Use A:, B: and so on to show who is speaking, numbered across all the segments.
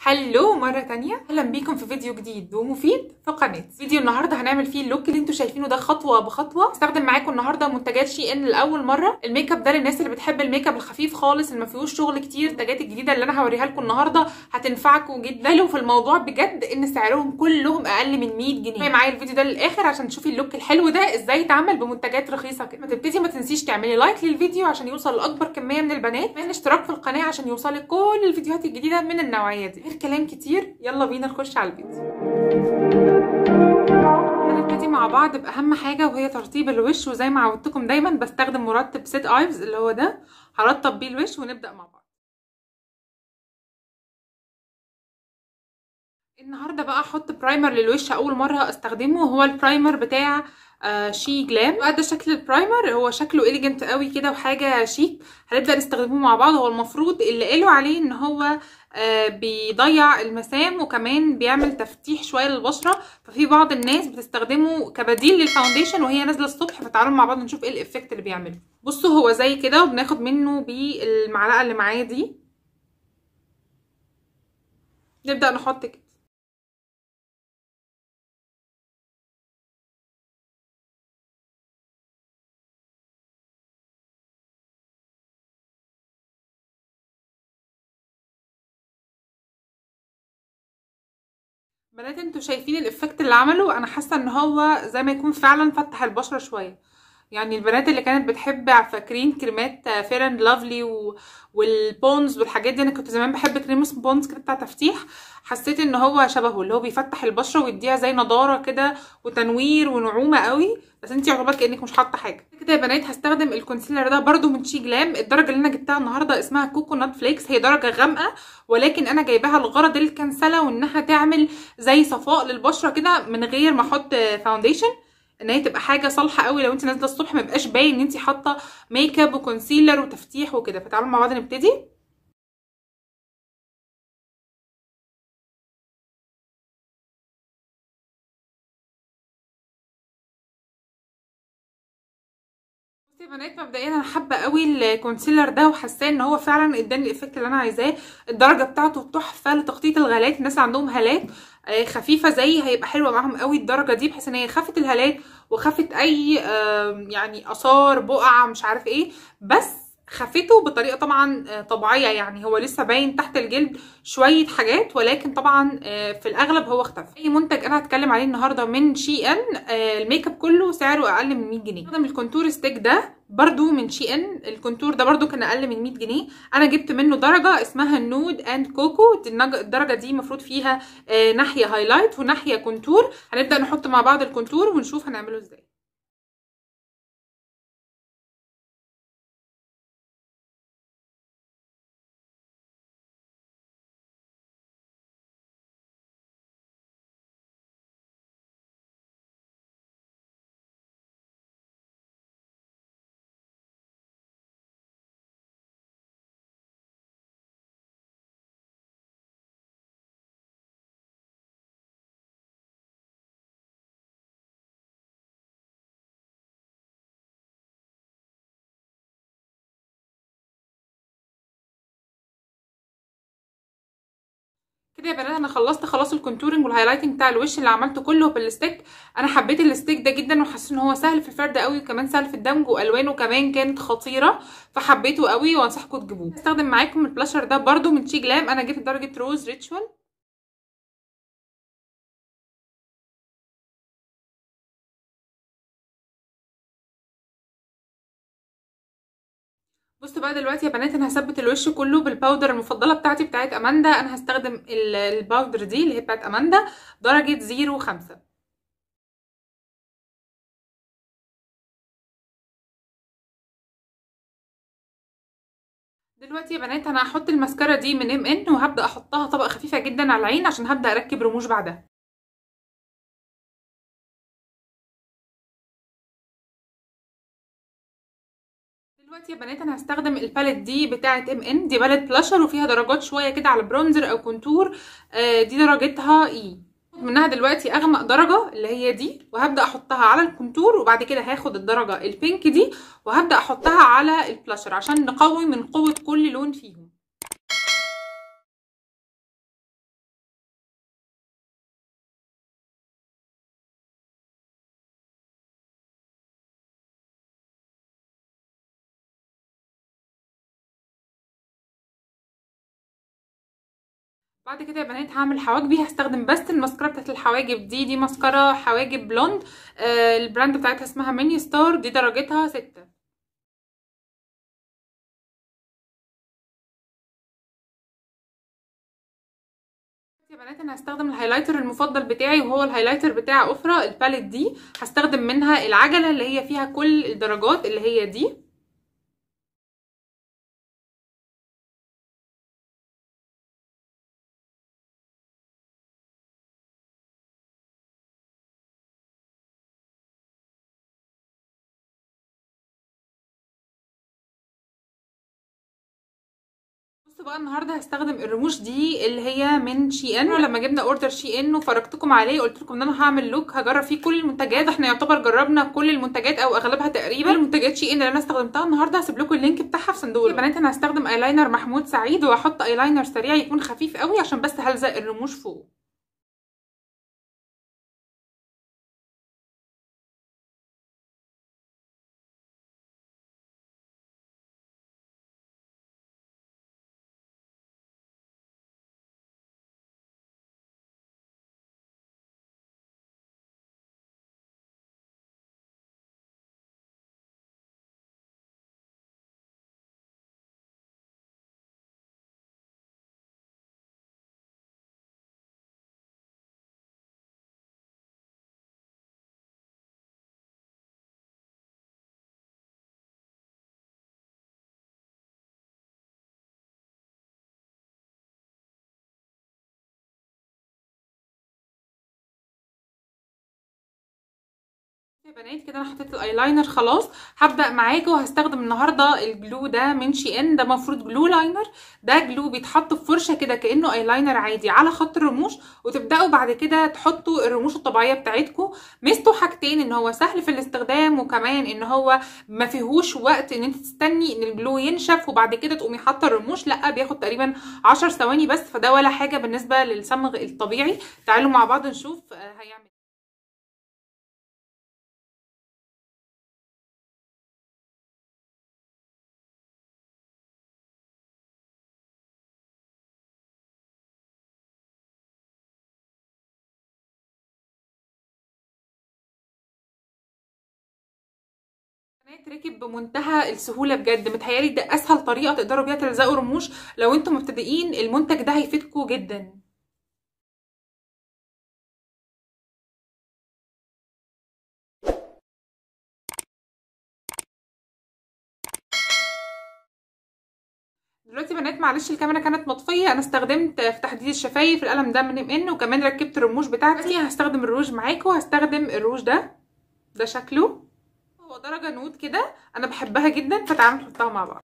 A: هلو مرة تانية اهلا بيكم في فيديو جديد ومفيد في قناة فيديو النهاردة هنعمل فيه اللوك اللي انتوا شايفينه ده خطوة بخطوة استخدم معاكم النهاردة منتجات شي ان لأول مرة الميك اب ده للناس اللي بتحب الميك اب الخفيف خالص اللي ما فيهوش شغل كتير المنتجات الجديدة اللي انا هوريها لكم النهاردة هتنفعكم جدا قالوا في الموضوع بجد ان سعرهم كلهم اقل من 100 جنيه معايا الفيديو ده للاخر عشان تشوفي اللوك الحلو ده ازاي يتعمل بمنتجات رخيصة كده ما تبتدي ما تنسيش تعملي لايك للفيديو عشان يوصل لاكبر كمية من البنات كمان اشتراك في القناة عشان يوصلك كل الفيديوهات الجديدة من النوعية دي غير كلام كتير يلا بينا نخش على الفيديو هنبتدي مع بعض باهم حاجه وهي ترطيب الوش وزي ما عودتكم دايما بستخدم مرطب سيت ايفز اللي هو ده هرطب بيه الوش ونبدا مع بعض النهارده بقى احط برايمر للوش اول مره استخدمه هو البرايمر بتاع آه شي جلام بقى ده شكل البرايمر هو شكله اليجنت قوي كده وحاجه شيك هنبدا نستخدمه مع بعض هو المفروض اللي قالوا عليه ان هو آه بيضيع المسام وكمان بيعمل تفتيح شويه للبشره ففي بعض الناس بتستخدمه كبديل للفاونديشن وهي نازله الصبح فتعالوا مع بعض نشوف ايه الايفكت اللي بيعمله بصوا هو زي كده وبناخد منه بالمعلقه اللي معايا دي نبدا نحط كده بنات انتوا شايفين الافكت اللي عمله انا حاسه ان هو زي ما يكون فعلا فتح البشره شويه يعني البنات اللي كانت بتحب فاكرين كريمات فير اند لافلي و... والبونز والحاجات دي انا كنت زمان بحب كريم اسمه بونز كده بتاع تفتيح حسيت ان هو شبهه اللي هو بيفتح البشره ويديها زي نضاره كده وتنوير ونعومه قوي بس انت يعتبر كانك مش حاطه حاجه كده يا بنات هستخدم الكونسيلر ده برده من شي جلام الدرجه اللي انا جبتها النهارده اسمها كوكونات فليكس هي درجه غامقه ولكن انا جايباها لغرض الكنسله وانها تعمل زي صفاء للبشره كده من غير ما احط فاونديشن ان هي تبقى حاجه صالحه قوي لو انت نازله الصبح ما يبقاش باين ان انت حاطه ميك اب وكونسيلر وتفتيح وكده فتعالوا مع بعض نبتدي يا بنات مبدئيا انا حابه قوي الكونسيلر ده وحاساه ان هو فعلا اداني الايفكت اللي انا عايزاه الدرجه بتاعته تحفه لتخطيط الهالات الناس اللي عندهم هالات خفيفه زي هيبقى حلوه معاهم قوي الدرجه دي بحيث ان هي خفت الهالات وخفت اي يعني اثار بقع مش عارف ايه بس خفته بطريقه طبعا طبيعيه يعني هو لسه باين تحت الجلد شويه حاجات ولكن طبعا في الاغلب هو اختفى اي منتج انا هتكلم عليه النهارده من شي ان الميك اب كله سعره اقل من 100 جنيه استخدم الكونتور ستيك ده برضو من شي ان الكونتور ده برضو كان اقل من 100 جنيه انا جبت منه درجه اسمها نود اند كوكو الدرجه دي المفروض فيها ناحيه هايلايت وناحيه كونتور هنبدا نحط مع بعض الكونتور ونشوف هنعمله ازاي كده يا بنات انا خلصت خلاص الكونتورنج والهايلايتنج بتاع الوش اللي عملته كله بالستيك انا حبيت الستيك ده جدا وحسيت ان هو سهل في الفرد قوي وكمان سهل في الدمج والوانه كمان كانت خطيره فحبيته قوي وانصحكم تجيبوه استخدم معاكم البلاشر ده برده من شي جلام انا جبت درجه روز ريتشوال بصوا بقى دلوقتي يا بنات انا هثبت الوش كله بالباودر المفضله بتاعتي بتاعت اماندا انا هستخدم الباودر دي اللي هي بتاعت اماندا درجه زيرو خمسة دلوقتي يا بنات انا هحط الماسكارا دي من ام ان وهبدا احطها طبقه خفيفه جدا على العين عشان هبدا اركب رموش بعدها دلوقتي يا بنات انا هستخدم الباليت دي بتاعه ام ان دي باليت بلاشر وفيها درجات شويه كده على برونزر او كونتور آه دي درجتها اي منها دلوقتي اغمق درجه اللي هي دي وهبدا احطها على الكونتور وبعد كده هاخد الدرجه البينك دي وهبدا احطها على البلاشر عشان نقوي من قوه كل لون فيهم بعد كده يا بنات هعمل حواجبي هستخدم بس الماسكارا بتاعت الحواجب دي دي ماسكارا حواجب بلوند آه البراند بتاعتها اسمها ميني ستار دي درجتها ستة يا بنات انا هستخدم الهايلايتر المفضل بتاعي وهو الهايلايتر بتاع اوفرا الباليت دي هستخدم منها العجله اللي هي فيها كل الدرجات اللي هي دي بصوا بقى النهارده هستخدم الرموش دي اللي هي من شي ان لما جبنا اوردر شي ان وفرجتكم عليه قلت لكم ان انا هعمل لوك هجرب فيه كل المنتجات احنا يعتبر جربنا كل المنتجات او اغلبها تقريبا المنتجات شي ان اللي انا استخدمتها النهارده هسيب لكم اللينك بتاعها في صندوق يا بنات انا هستخدم ايلاينر محمود سعيد وهحط ايلاينر سريع يكون خفيف قوي عشان بس هلزق الرموش فوق يا بنات كده انا حطيت الايلاينر خلاص هبدا معاكم وهستخدم النهارده الجلو ده من شي ان ده المفروض جلو لاينر ده جلو بيتحط في فرشه كده كانه ايلاينر عادي على خط الرموش وتبداوا بعد كده تحطوا الرموش الطبيعيه بتاعتكم ميزته حاجتين ان هو سهل في الاستخدام وكمان ان هو ما فيهوش وقت ان انت تستني ان الجلو ينشف وبعد كده تقومي حاطه الرموش لا بياخد تقريبا 10 ثواني بس فده ولا حاجه بالنسبه للصمغ الطبيعي تعالوا مع بعض نشوف هيعمل ركب بمنتهى السهوله بجد متهيالي ده اسهل طريقه تقدروا بيها تلزقوا رموش لو انتم مبتدئين المنتج ده هيفيدكم جدا دلوقتي بنات معلش الكاميرا كانت مطفيه انا استخدمت في تحديد الشفايف القلم ده من ام ان وكمان ركبت الرموش بتاعتي هستخدم الروج معاكم هستخدم الروج ده ده شكله هو درجه نود كده انا بحبها جدا فتعالوا نحطها مع بعض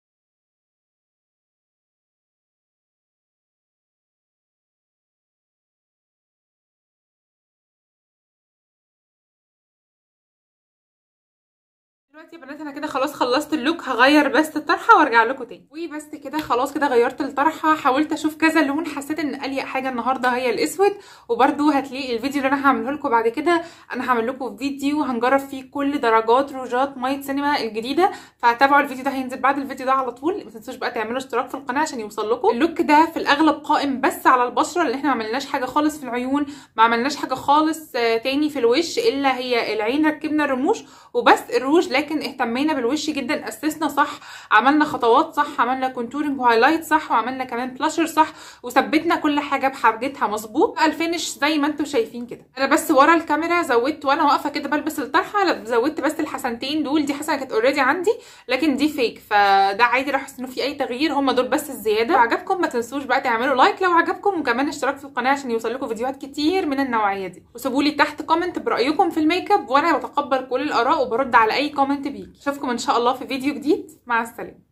A: دلوقتي يا بنات انا كده خلاص خلصت اللوك هغير بس الطرحه وارجع لكم تاني وبس كده خلاص كده غيرت الطرحه حاولت اشوف كذا لون حسيت ان اليق حاجه النهارده هي الاسود وبرده هتلاقي الفيديو اللي انا هعمله لكم بعد كده انا هعمل لكم فيديو هنجرب فيه كل درجات روجات مايت سينما الجديده فهتابعوا الفيديو ده هينزل بعد الفيديو ده على طول ما تنسوش بقى تعملوا اشتراك في القناه عشان يوصل لكم اللوك ده في الاغلب قائم بس على البشره لان احنا ما عملناش حاجه خالص في العيون ما عملناش حاجه خالص تاني في الوش الا هي العين ركبنا الرموش وبس الروج لكن اهتمينا بالوش جدا اسسنا صح عملنا خطوات صح عملنا كونتورنج وهايلايت صح وعملنا كمان بلاشر صح وثبتنا كل حاجه بحاجتها مظبوط الفينش زي ما انتم شايفين كده انا بس ورا الكاميرا زودت وانا واقفه كده بلبس الطرحه زودت بس الحسنتين دول دي حسنه كانت اوريدي عندي لكن دي فيك فده عادي لو حسيت انه في اي تغيير هم دول بس الزياده لو عجبكم ما تنسوش بقى تعملوا لايك لو عجبكم وكمان اشتراك في القناه عشان يوصل لكم فيديوهات كتير من النوعيه دي وسيبوا لي تحت كومنت برايكم في الميك اب وانا بتقبل كل الاراء وبرد على اي كومنت بيجي اشوفكم ان شاء الله في فيديو جديد مع السلامه